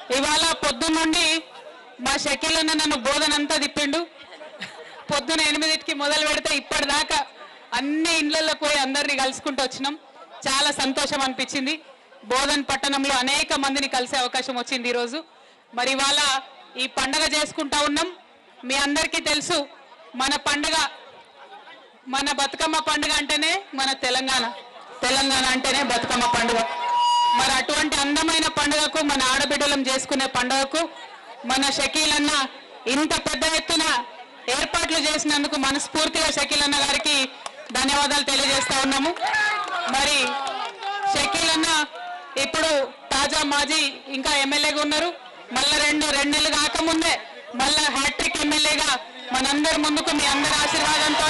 ఇవాళ పొద్దున్నుండి మా షకీల్ అన్న నన్ను బోధనంతా తిప్పిండు పొద్దున ఎనిమిదింటికి మొదలు పెడితే ఇప్పటిదాకా అన్ని ఇండ్లలోకి పోయి అందరినీ కలుసుకుంటూ వచ్చినాం చాలా సంతోషం అనిపించింది బోధన్ పట్టణంలో అనేక మందిని కలిసే అవకాశం వచ్చింది ఈరోజు మరి ఇవాళ ఈ పండగ చేసుకుంటా ఉన్నాం మీ అందరికీ తెలుసు మన పండగ మన బతుకమ్మ పండుగ అంటేనే మన తెలంగాణ తెలంగాణ అంటేనే బతుకమ్మ పండుగ మరి అటువంటి అందమైన పండుగకు మన ఆడబిడ్డలం చేసుకునే పండుగకు మన షకీల్ అన్న ఇంత పెద్ద ఎత్తున ఏర్పాట్లు చేసినందుకు మనస్ఫూర్తిగా షకీల్ అన్న గారికి ధన్యవాదాలు తెలియజేస్తా ఉన్నాము మరి షకీల్ అన్న ఇప్పుడు తాజా మాజీ ఇంకా ఎమ్మెల్యేగా ఉన్నారు మళ్ళా రెండు రెండు నెలలు కాకముందే మళ్ళా హ్యాట్రిక్ ఎమ్మెల్యేగా మనందరి ముందుకు మీ అందరి ఆశీర్వాదంతో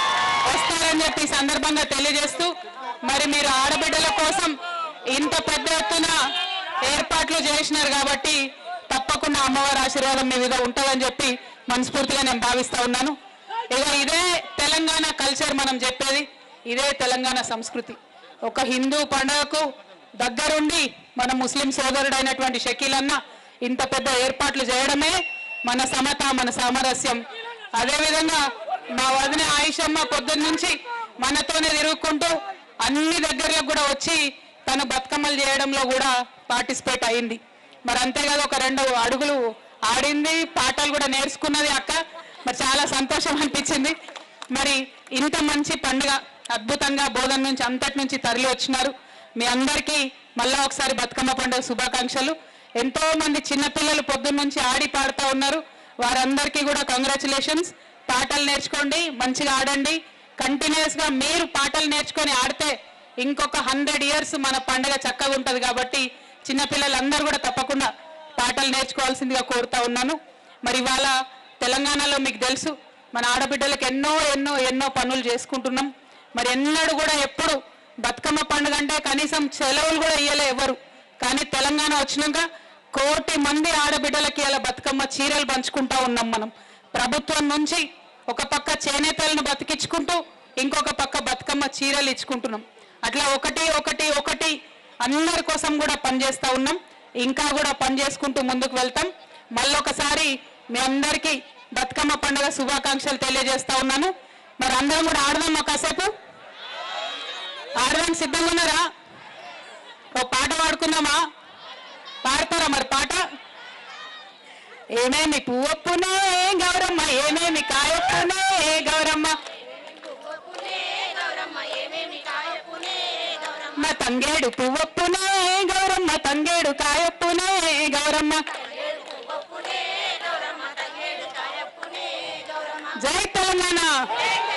వస్తారని చెప్పి ఈ సందర్భంగా తెలియజేస్తూ మరి మీరు ఆడబిడ్డల కోసం ఇంత పెద్ద ఎత్తున ఏర్పాట్లు చేసినారు కాబట్టి తప్పకుండా అమ్మవారి ఆశీర్వాదం మీ మీద ఉంటుందని చెప్పి మనస్ఫూర్తిగా నేను భావిస్తా ఉన్నాను ఇక ఇదే తెలంగాణ కల్చర్ మనం చెప్పేది ఇదే తెలంగాణ సంస్కృతి ఒక హిందూ పండుగకు దగ్గరుండి మన ముస్లిం సోదరుడైనటువంటి షకీల్ అన్న ఇంత పెద్ద ఏర్పాట్లు చేయడమే మన సమత మన సామరస్యం అదేవిధంగా మా వదిన ఆయిషమ్మ పొద్దున్న నుంచి మనతోనే తిరుగుకుంటూ అన్ని దగ్గరలకు కూడా వచ్చి తను బతుకమ్మలు చేయడంలో కూడా పార్టిసిపేట్ అయింది మరి అంతేకాదు ఒక రెండు అడుగులు ఆడింది పాటలు కూడా నేర్చుకున్నది అక్క మరి చాలా సంతోషం అనిపించింది మరి ఇంత మంచి పండుగ అద్భుతంగా బోధన నుంచి అంతటి నుంచి తరలి వచ్చినారు మీ అందరికీ మళ్ళా ఒకసారి బతుకమ్మ పండుగ శుభాకాంక్షలు ఎంతో మంది చిన్నపిల్లలు పొద్దున్న నుంచి ఆడి పాడుతూ ఉన్నారు వారందరికీ కూడా కంగ్రాచులేషన్స్ పాటలు నేర్చుకోండి మంచిగా ఆడండి కంటిన్యూస్ గా మీరు పాటలు నేర్చుకొని ఆడితే ఇంకొక హండ్రెడ్ ఇయర్స్ మన పండుగ చక్కగా ఉంటది కాబట్టి చిన్నపిల్లలందరూ కూడా తప్పకుండా పాటలు నేర్చుకోవాల్సిందిగా కోరుతా ఉన్నాను మరి ఇవాళ తెలంగాణలో మీకు తెలుసు మన ఆడబిడ్డలకు ఎన్నో ఎన్నో ఎన్నో పనులు చేసుకుంటున్నాం మరి ఎన్నడూ కూడా ఎప్పుడు బతుకమ్మ పండుగ అంటే కనీసం సెలవులు కూడా ఇయ్యలే ఎవరు కానీ తెలంగాణ వచ్చినాక కోటి మంది ఆడబిడ్డలకి ఇలా బతుకమ్మ చీరలు పంచుకుంటా ఉన్నాం మనం ప్రభుత్వం నుంచి ఒక పక్క చేనేతలను బతికించుకుంటూ ఇంకొక పక్క బతుకమ్మ చీరలు ఇచ్చుకుంటున్నాం అట్లా ఒకటి ఒకటి ఒకటి అందరి కోసం కూడా పనిచేస్తా ఉన్నాం ఇంకా కూడా పని చేసుకుంటూ ముందుకు వెళ్తాం మళ్ళొకసారి మీ అందరికీ బతుకమ్మ పండుగ శుభాకాంక్షలు తెలియజేస్తా ఉన్నాను మరి అందరం కూడా ఆడదాం కాసేపు ఆడదాం సిద్ధంగా ఉన్నారా ఓ పాట పాడుకుందామా పాడతారా మరి పాట ఏమేమి పువ్వొప్పునే గౌరమ్మ ఏమేమి కాయొప్పునే గౌరమ్మ మా తంగేడు పువ్వొప్పునే గౌరమ్మ తంగేడు కాయొప్పునే గౌరమ్మ జై తెలంగాణ